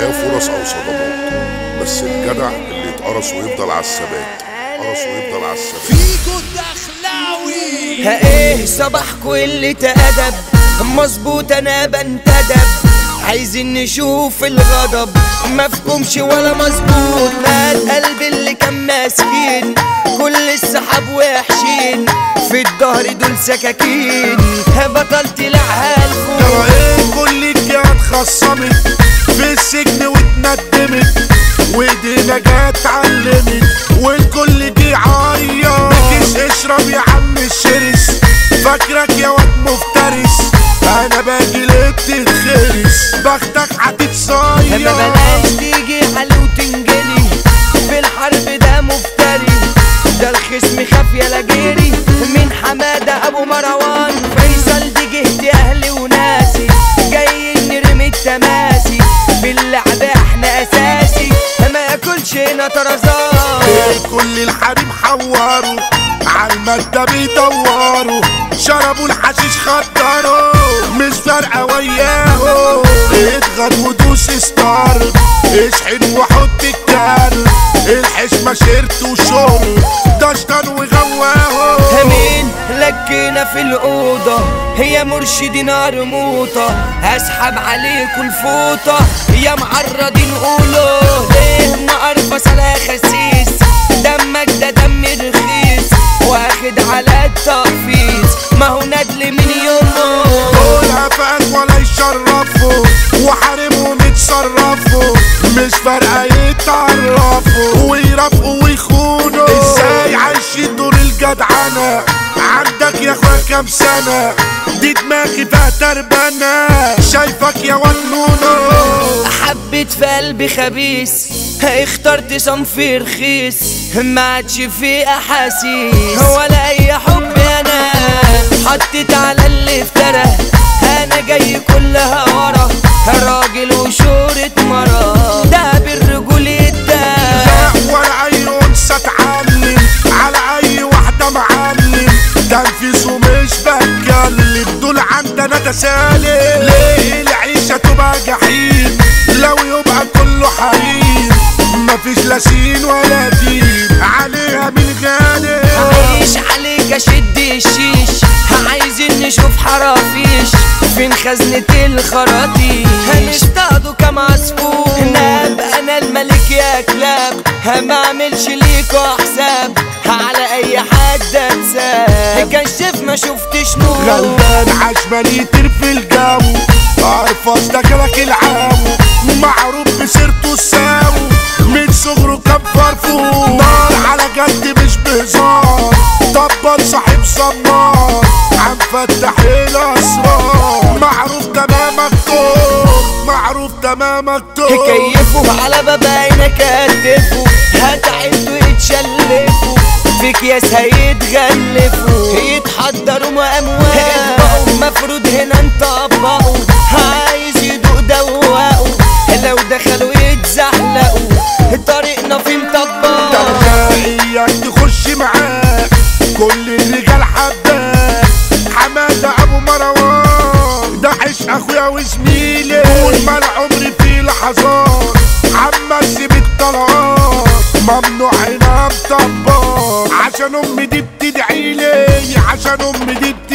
هي فرص او صدمات بس الجدع اللي يتقرص ويفضل على الثبات قرص ويفضل على الثبات فيكو الدخلاوي ها ايه صباحكوا اللي تأدب مظبوط انا بنتدب عايزين نشوف الغضب مفهومش ولا مظبوط مال قلب اللي كان ماسكين كل السحاب وحشين في الظهر دول سكاكين ها بطلت لعها الفوق ترى ايه كل الجهات اتخصمت في السجن واتندمت وايدينا جت علمت والكل دي عيط مكيش اشرب يا عم الشرس فاكرك يا واد مفترس انا باجي ليه بتتخرس بختك ما هتتصير بلاش تيجي علي وتنجلي في الحرب ده مفتري ده الخصم خاف يا لاجيري من حمادة ابو مروان فيصل دي جهتي اهلي وناسي جايين نرمي التماسي باللعب احنا اساسي ما ياكلش هنا طرزان كل الحريم حوروا عالمادة بيدوروا شربوا الحشيش خدروا مش فارقة وياهم اضغط ودوس ستار اشحن وحط الكار الحشمة شرت وشرب دشطن وغواهم مين لكينا في الأوضة هي مرشدين رموطة هسحب عليكوا الفوطة يا معرضين قولوا ليه مقرفص على خسيس دمك ده دم رخيص واخد على التقفيز ما هو ندل من يومه دول هفاك ولا يشرفوا وحارمهم يتصرفوا مش فارقة يتعرفوا ويرافقوا ويخونوا ازاي عايشين دور الجدعنة عندك يا اخويا كام سنة دي دماغي فيها تربانة شايفك يا واد نونو حبيت في قلبي خبيث اخترت صنف رخيص ما عادش في احاسيس ولا اي حب انا حطيت على اللي افترى انا جاي كلها ورا راجل وشورة مرة ده بالرجول ده ولا اي انثى اتعلم على اي واحدة معلم تنفيذه مش بتكلم دول عندنا تسالم ليه العيشة تبقى جحيم لو يبقى كله حريم مفيش لا سين ولا دين عليها من غالب عايش عليك اشد الشيش عايزين نشوف حرافيش فين خزنة الخراطيش هنصطادوا كم عصفور ناب انا الملك يا كلاب ما اعملش ليكوا حساب على اي حد انساب كشف ما شفتش نور غلبان عشمان يطير في الجو ارفض ده جالك العاو معروف بسيرته الساو من صغره كان فرفور نار على جد مش بهزار طبل صاحب صمار عم فتح الاسرار معروف تمامك توب معروف تمامك توب كيفوا على باب عينك كتفوا هتعدوا يتشلفوا في اكياس هيتغلفوا يتحضروا مأموال مفروض هنا نطبقوا عايز يدوق دوقوا لو دخلوا يتزحلقوا طريقنا في مطبق اياك تخش معاك كل الرجال حباك حمادة ابو مروان ده عشق اخويا وزميلي طول ما العمر فيه لحظات عما تسيب الطلقات ممنوع هنا مطبق عشان امي دي بتدعيلي عشان امي دي